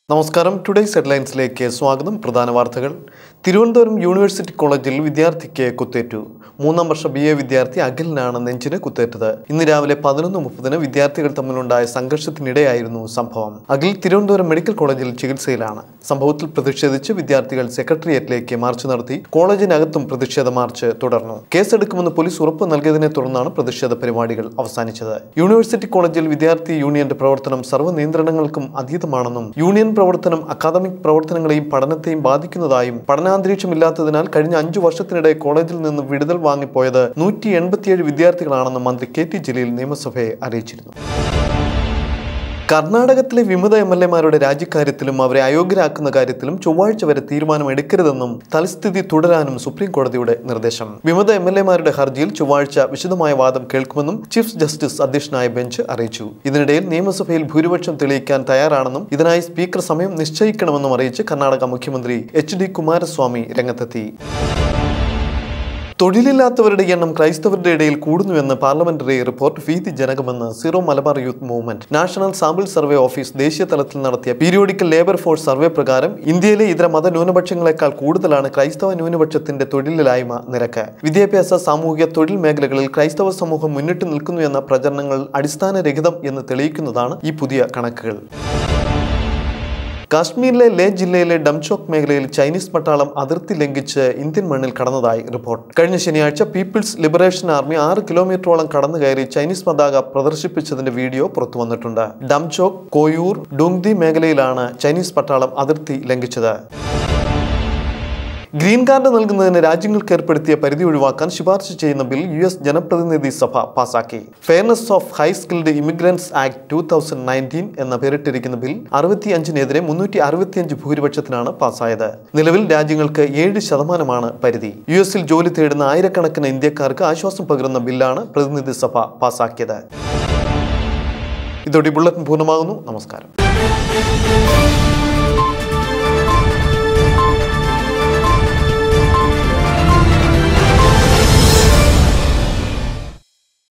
നമസ്കാരം ടുഡേയ്സ് ഹെഡ്ലൈൻസിലേക്ക് സ്വാഗതം പ്രധാന വാർത്തകൾ തിരുവനന്തപുരം യൂണിവേഴ്സിറ്റി കോളേജിൽ വിദ്യാർത്ഥിക്ക് കുത്തേറ്റു മൂന്നാം വർഷ ബി എ വിദ്യാർത്ഥി അഖിലിനാണ് നെഞ്ചിന് കുത്തേറ്റത് ഇന്ന് രാവിലെ പതിനൊന്ന് മുപ്പതിന് വിദ്യാർത്ഥികൾ തമ്മിലുണ്ടായ സംഘർഷത്തിനിടെയായിരുന്നു സംഭവം അഖിൽ തിരുവനന്തപുരം മെഡിക്കൽ കോളേജിൽ ചികിത്സയിലാണ് സംഭവത്തിൽ പ്രതിഷേധിച്ച് വിദ്യാർത്ഥികൾ സെക്രട്ടേറിയറ്റിലേക്ക് മാർച്ച് നടത്തി കോളേജിനകത്തും പ്രതിഷേധ മാർച്ച് തുടർന്നു കേസെടുക്കുമെന്ന് പോലീസ് ഉറപ്പ് നൽകിയതിനെ തുടർന്നാണ് പ്രതിഷേധ പരിപാടികൾ അവസാനിച്ചത് യൂണിവേഴ്സിറ്റി കോളേജിൽ വിദ്യാർത്ഥി യൂണിയന്റെ പ്രവർത്തനം സർവ്വ നിയന്ത്രണങ്ങൾക്കും അതീതമാണെന്നും യൂണിയൻ പ്രവർത്തനം അക്കാദമിക് പ്രവർത്തനങ്ങളെയും പഠനത്തെയും ബാധിക്കുന്നതായും പഠനാന്തരീക്ഷമില്ലാത്തതിനാൽ കഴിഞ്ഞ അഞ്ചു വർഷത്തിനിടെ കോളേജിൽ നിന്ന് വിടുതൽ വാങ്ങിപ്പോയത് നൂറ്റി എൺപത്തിയേഴ് വിദ്യാർത്ഥികളാണെന്ന് മന്ത്രി കെ ടി ജലീൽ നിയമസഭയെ അറിയിച്ചിരുന്നു കർണാടകത്തിലെ വിമത എം എൽ എമാരുടെ രാജിക്കാര്യത്തിലും അവരെ അയോഗ്യരാക്കുന്ന കാര്യത്തിലും ചൊവ്വാഴ്ച വരെ തീരുമാനമെടുക്കരുതെന്നും തൽസ്ഥിതി തുടരാനും സുപ്രീം കോടതിയുടെ നിർദ്ദേശം വിമത എം എൽ എമാരുടെ ഹർജിയിൽ ചൊവ്വാഴ്ച വിശദമായ വാദം കേൾക്കുമെന്നും ചീഫ് ജസ്റ്റിസ് അധ്യക്ഷനായ ബെഞ്ച് അറിയിച്ചു ഇതിനിടയിൽ നിയമസഭയിൽ ഭൂരിപക്ഷം തെളിയിക്കാൻ തയ്യാറാണെന്നും ഇതിനായി സ്പീക്കർ സമയം നിശ്ചയിക്കണമെന്നും അറിയിച്ച് കർണാടക മുഖ്യമന്ത്രി എച്ച് ഡി കുമാരസ്വാമി രംഗത്തെത്തി തൊഴിലില്ലാത്തവരുടെ എണ്ണം ക്രൈസ്തവരുടെ ഇടയിൽ കൂടുന്നുവെന്ന് പാർലമെന്ററി റിപ്പോർട്ട് ഭീതിജനകമെന്ന് Syro Malabar youth movement national sample survey office ദേശീയ തലത്തിൽ നടത്തിയ പീരിയോഡിക്കൽ ലേബർ ഫോഴ്സ് സർവേ പ്രകാരം ഇന്ത്യയിലെ ഇതര മത ന്യൂനപക്ഷങ്ങളെക്കാൾ കൂടുതലാണ് ക്രൈസ്തവ ന്യൂനപക്ഷത്തിന്റെ തൊഴിലില്ലായ്മ നിരക്ക് വിദ്യാഭ്യാസ സാമൂഹിക തൊഴിൽ മേഖലകളിൽ ക്രൈസ്തവ സമൂഹം മുന്നിട്ട് നിൽക്കുന്നു എന്ന പ്രചരണങ്ങൾ അടിസ്ഥാനരഹിതം എന്ന് തെളിയിക്കുന്നതാണ് ഈ പുതിയ കണക്കുകൾ കാശ്മീരിലെ ലേ ജില്ലയിലെ ഡംചോക് മേഖലയിൽ ചൈനീസ് പട്ടാളം അതിർത്തി ലംഘിച്ച് ഇന്ത്യൻ മണ്ണിൽ കടന്നതായി റിപ്പോർട്ട് കഴിഞ്ഞ ശനിയാഴ്ച പീപ്പിൾസ് ലിബറേഷൻ ആർമി ആറ് കിലോമീറ്ററോളം കടന്നു കയറി ചൈനീസ് പതാക പ്രദർശിപ്പിച്ചതിന്റെ വീഡിയോ പുറത്തു വന്നിട്ടുണ്ട് ഡംചോക് കോയൂർ ഡുങ്തി മേഖലയിലാണ് ചൈനീസ് പട്ടാളം അതിർത്തി ലംഘിച്ചത് ഗ്രീൻ കാർഡ് നൽകുന്നതിന് രാജ്യങ്ങൾക്ക് ഏർപ്പെടുത്തിയ പരിധി ഒഴിവാക്കാൻ ശുപാർശ ചെയ്യുന്ന ബിൽ യു എസ് ജനപ്രതിനിധി സഭ പാസാക്കി fairness of high skilled immigrants act two thousand nineteen എന്ന പേരിട്ടിരിക്കുന്ന ബിൽ അറുപത്തിയഞ്ചിനെതിരെ മുന്നൂറ്റി അറുപത്തിയഞ്ച് ഭൂരിപക്ഷത്തിനാണ് പാസ്സായത് നിലവിൽ രാജ്യങ്ങൾക്ക് ഏഴ് ശതമാനമാണ് പരിധി യു എസിൽ ജോലി തേടുന്ന ആയിരക്കണക്കിന് ഇന്ത്യക്കാർക്ക് ആശ്വാസം പകരുന്ന ബില്ലാണ് പ്രതിനിധി സഭ പാസാക്കിയത് ഇതോടെ ബുള്ളറ്റിൻ പൂർണ്ണമാകുന്നു നമസ്കാരം